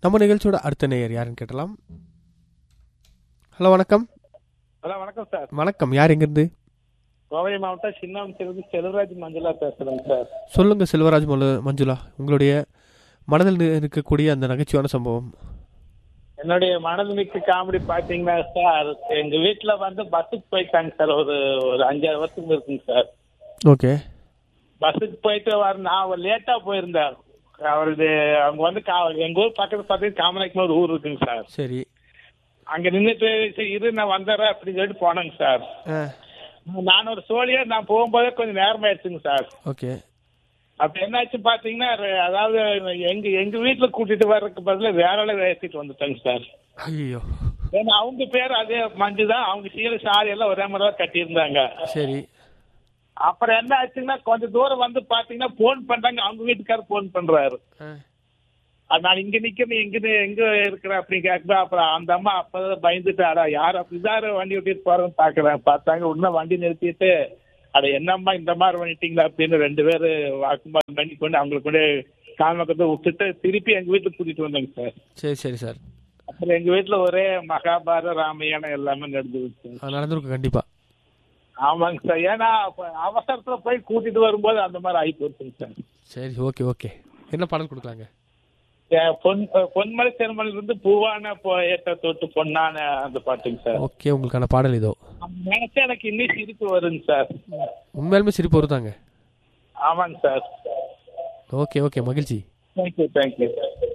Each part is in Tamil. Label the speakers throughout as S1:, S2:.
S1: நம்ம நிகழ்ச்சியோட அடுத்த நேயர் யாருன்னு கேட்டலாம் ஹலோ வணக்கம்
S2: ஹலோ வணக்கம் சார்
S1: வணக்கம் யார் எங்கிருந்து
S2: கோவை மாவட்டம் சின்னாமத்திலிருந்து செல்வராஜ் மஞ்சுளா பேசுறேங்க சார்
S1: சொல்லுங்க செல்வராஜ் மலு மஞ்சுளா உங்களுடைய மனதில் நி- இருக்கக்கூடிய அந்த நகைச்சுவான சம்பவம்
S2: என்னுடைய மனதுமிக்கு காமெடி பாத்தீங்கன்னா சார் எங்க வீட்டுல வந்து பஸ்ஸுக்கு போயிட்டாங்க சார் ஒரு ஒரு அஞ்சாறு வருஷத்துக்கு இருக்குங்க சார்
S1: ஓகே
S2: பஸ்ஸுக்கு போயிட்டு வர நான் லேட்டா போயிருந்தேன் அவரது அவங்க வந்து கா- எங்க ஊர் பக்கத்துல பார்த்தீங்கன்னா காமராஜ்னு ஒரு ஊர் இருக்குங்க சார்
S1: சரி
S2: அங்க நின்றுட்டு சரி இரு நான் வந்துடுறேன் அப்படின்னு சொல்லிட்டு போனேங்க சார்
S1: ஆ
S2: நான் ஒரு சோழியா நான் போகும்போதே கொஞ்சம் நேரமாயிடுச்சுங்க சார்
S1: ஓகே
S2: அப்ப என்னாச்சு பாத்தீங்கன்னா ர- அதாவது எங்க எங்க வீட்டுல கூட்டிட்டு வர்றதுக்கு பதிலா வேற ஆளை ஏத்திட்டு வந்துட்டாங்க சார்
S1: ஐயோ
S2: ஏன்னா அவங்க பேர் அதே மஞ்சு தான் அவங்க சீல சாரி எல்லாம் ஒரே மாதிரி தான் கட்டியிருந்தாங்க
S1: சரி
S2: அப்புறம் என்ன ஆச்சுன்னா கொஞ்சம் தூரம் வந்து பாத்தீங்கன்னா போன் பண்றாங்க அவங்க வீட்டுக்காரர் போன் பண்றாரு
S1: ஆ
S2: அது நான் இங்க நிக்கிறேன் எங்க எங்க இருக்கிறேன் அப்படி கேட்குறேன் அப்புறம் அந்த அம்மா அப்பதான் பயந்துட்டாரா யார் அப்படிதான் வண்டி ஓட்டிட்டு போறேன்னு பாக்குறேன் பார்த்தாங்க இன்னும் வண்டி நிறுத்திட்டு அட என்னம்மா இந்த மாதிரி பண்ணிட்டீங்களா அப்படின்னு ரெண்டு பேரு வாக்குவாதம் பண்ணி கொண்டு அவங்களுக்கு கொண்டு கால்மக்கத்தை விட்டுட்டு திருப்பி எங்க வீட்டுக்கு கூட்டிட்டு வந்தாங்க சார்
S1: சரி சரி சார்
S2: அப்புறம் எங்க வீட்டுல ஒரே மகாபாரத ராமாயணம் எல்லாமே நடந்தது சார்
S1: ஆ, நடந்திருக்கும் கண்டிப்பா
S2: ஆமாங்க சார் ஏன்னா அப்ப அவசரத்துல போய் கூட்டிட்டு வரும்போது அந்த மாதிரி ஆகி போச்சுங்க சார்
S1: சரி ஓகே ஓகே என்ன பாடல் கொடுக்கலாங்க
S2: ஏன் பொன் பொன்மலை திருமலையில இருந்து பூவான போ- ஏத்த தொட்டு பொன்னான அந்த பாட்டுங்க சார்
S1: ஓகே உங்களுக்கான பாடல் இதோ
S2: நினைச்சா எனக்கு இன்னும் சிரிப்பு வருங்க சார்
S1: உண்மையாலுமே சிரிப்பு வருதாங்க
S2: ஆமாங்க சார்
S1: ஓகே ஓகே மகிழ்ச்சி
S2: தேங்க்யூ தேங்க்யூ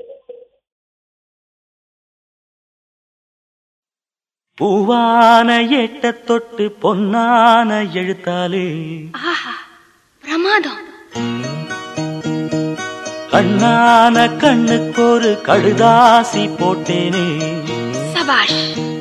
S3: பூவான எட்ட தொட்டு பொன்னான எழுத்தாலே
S4: ஆஹா பிரமாதம்
S3: கண்ணான கண்ணுக்கு ஒரு கடுதாசி போட்டேனே
S4: சபாஷ்